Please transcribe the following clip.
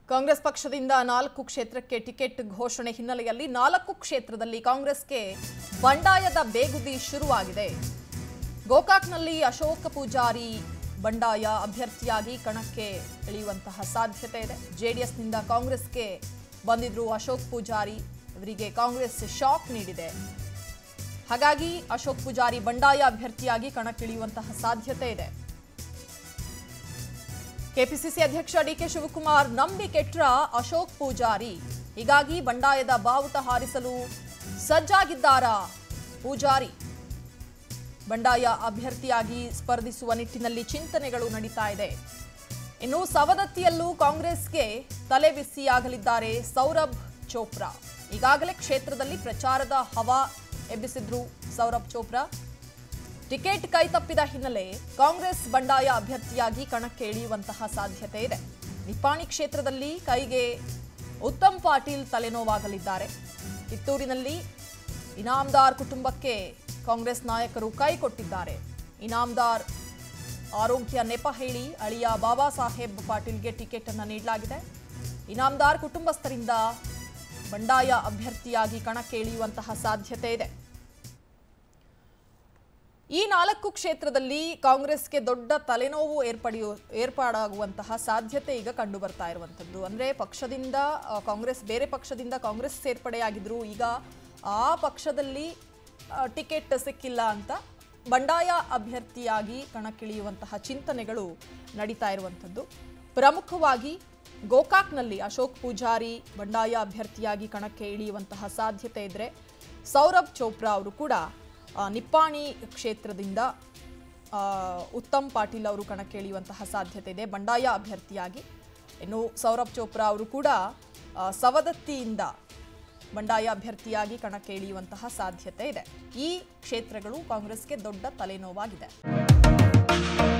ಕಾಂಗ್ರೆಸ್ ಪಕ್ಷದಿಂದ ನಾಲ್ಕು ಕ್ಷೇತ್ರಕ್ಕೆ ಟಿಕೆಟ್ ಘೋಷಣೆ ಹಿನ್ನೆಲೆಯಲ್ಲಿ ನಾಲ್ಕು ಕ್ಷೇತ್ರದಲ್ಲಿ ಕಾಂಗ್ರೆಸ್ಗೆ ಬಂಡಾಯದ ಬೇಗುದಿ ಶುರುವಾಗಿದೆ ಗೋಕಾಕ್ನಲ್ಲಿ ಅಶೋಕ ಪೂಜಾರಿ ಬಂಡಾಯ ಅಭ್ಯರ್ಥಿಯಾಗಿ ಕಣಕ್ಕೆ ಇಳಿಯುವಂತಹ ಸಾಧ್ಯತೆ ಇದೆ ಜೆಡಿಎಸ್ನಿಂದ ಕಾಂಗ್ರೆಸ್ಗೆ ಬಂದಿದ್ರು ಅಶೋಕ್ ಪೂಜಾರಿ ಇವರಿಗೆ ಕಾಂಗ್ರೆಸ್ ಶಾಕ್ ನೀಡಿದೆ ಹಾಗಾಗಿ ಅಶೋಕ್ ಪೂಜಾರಿ ಬಂಡಾಯ ಅಭ್ಯರ್ಥಿಯಾಗಿ ಕಣಕ್ಕಿಳಿಯುವಂತಹ ಸಾಧ್ಯತೆ ಇದೆ ಕೆಪಿಸಿಸಿ ಅಧ್ಯಕ್ಷ ಡಿಕೆ ಶಿವಕುಮಾರ್ ನಂಬಿ ಕೆಟ್ರ ಅಶೋಕ್ ಪೂಜಾರಿ ಹೀಗಾಗಿ ಬಂಡಾಯದ ಬಾವುಟ ಹಾರಿಸಲು ಸಜ್ಜಾಗಿದ್ದಾರಾ ಪೂಜಾರಿ ಬಂಡಾಯ ಅಭ್ಯರ್ಥಿಯಾಗಿ ಸ್ಪರ್ಧಿಸುವ ನಿಟ್ಟಿನಲ್ಲಿ ಚಿಂತನೆಗಳು ನಡೀತಾ ಇದೆ ಇನ್ನು ಸವದತ್ತಿಯಲ್ಲೂ ಕಾಂಗ್ರೆಸ್ಗೆ ತಲೆ ಬಿಸಿಯಾಗಲಿದ್ದಾರೆ ಸೌರಭ್ ಚೋಪ್ರಾ ಈಗಾಗಲೇ ಕ್ಷೇತ್ರದಲ್ಲಿ ಪ್ರಚಾರದ ಹವಾ ಎಬ್ಬಿಸಿದ್ರು ಸೌರಭ್ ಚೋಪ್ರಾ ಟಿಕೆಟ್ ಕೈತಪ್ಪಿದ ಹಿನ್ನೆಲೆ ಕಾಂಗ್ರೆಸ್ ಬಂಡಾಯ ಅಭ್ಯರ್ಥಿಯಾಗಿ ಕಣಕ್ಕೆ ಇಳಿಯುವಂತಹ ಸಾಧ್ಯತೆ ಇದೆ ನಿಪ್ಪಾಣಿ ಕ್ಷೇತ್ರದಲ್ಲಿ ಕೈಗೆ ಉತ್ತಮ್ ಪಾಟೀಲ್ ತಲೆನೋವಾಗಲಿದ್ದಾರೆ ಕಿತ್ತೂರಿನಲ್ಲಿ ಇನಾಮ್ದಾರ್ ಕುಟುಂಬಕ್ಕೆ ಕಾಂಗ್ರೆಸ್ ನಾಯಕರು ಕೈ ಕೊಟ್ಟಿದ್ದಾರೆ ಇನಾಮ್ದಾರ್ ಆರೋಗ್ಯ ನೆಪ ಹೇಳಿ ಅಳಿಯ ಬಾಬಾ ಸಾಹೇಬ್ ಪಾಟೀಲ್ಗೆ ಟಿಕೆಟ್ ಅನ್ನು ನೀಡಲಾಗಿದೆ ಇನಾಮ್ದಾರ್ ಕುಟುಂಬಸ್ಥರಿಂದ ಬಂಡಾಯ ಅಭ್ಯರ್ಥಿಯಾಗಿ ಕಣಕ್ಕೆ ಇಳಿಯುವಂತಹ ಸಾಧ್ಯತೆ ಇದೆ ಈ ನಾಲ್ಕು ಕ್ಷೇತ್ರದಲ್ಲಿ ಕಾಂಗ್ರೆಸ್ಗೆ ದೊಡ್ಡ ತಲೆನೋವು ಏರ್ಪಡೆಯು ಏರ್ಪಾಡಾಗುವಂತಹ ಸಾಧ್ಯತೆ ಈಗ ಕಂಡು ಬರ್ತಾ ಇರುವಂಥದ್ದು ಅಂದ್ರೆ ಪಕ್ಷದಿಂದ ಆ, ಕಾಂಗ್ರೆಸ್ ಬೇರೆ ಪಕ್ಷದಿಂದ ಕಾಂಗ್ರೆಸ್ ಸೇರ್ಪಡೆಯಾಗಿದ್ರು ಈಗ ಆ ಪಕ್ಷದಲ್ಲಿ ಆ, ಟಿಕೆಟ್ ಸಿಕ್ಕಿಲ್ಲ ಅಂತ ಬಂಡಾಯ ಅಭ್ಯರ್ಥಿಯಾಗಿ ಕಣಕ್ಕಿಳಿಯುವಂತಹ ಚಿಂತನೆಗಳು ನಡೀತಾ ಇರುವಂಥದ್ದು ಪ್ರಮುಖವಾಗಿ ಗೋಕಾಕ್ನಲ್ಲಿ ಅಶೋಕ್ ಪೂಜಾರಿ ಬಂಡಾಯ ಅಭ್ಯರ್ಥಿಯಾಗಿ ಕಣಕ್ಕೆ ಇಳಿಯುವಂತಹ ಸಾಧ್ಯತೆ ಇದ್ರೆ ಸೌರಭ್ ಚೋಪ್ರಾ ಅವರು ಕೂಡ ಆ, ನಿಪ್ಪಾಣಿ ಕ್ಷೇತ್ರದಿಂದ ಆ, ಉತ್ತಮ್ ಪಾಟೀಲ್ ಅವರು ಕಣಕ್ಕೆ ಇಳಿಯುವಂತಹ ಸಾಧ್ಯತೆ ಇದೆ ಬಂಡಾಯ ಅಭ್ಯರ್ಥಿಯಾಗಿ ಇನ್ನು ಸೌರಭ್ ಚೋಪ್ರಾ ಅವರು ಕೂಡ ಆ, ಸವದತ್ತಿಯಿಂದ ಬಂಡಾಯ ಅಭ್ಯರ್ಥಿಯಾಗಿ ಕಣಕ್ಕೆ ಇಳಿಯುವಂತಹ ಸಾಧ್ಯತೆ ಇದೆ ಈ ಕ್ಷೇತ್ರಗಳು ಕಾಂಗ್ರೆಸ್ಗೆ ದೊಡ್ಡ ತಲೆನೋವಾಗಿದೆ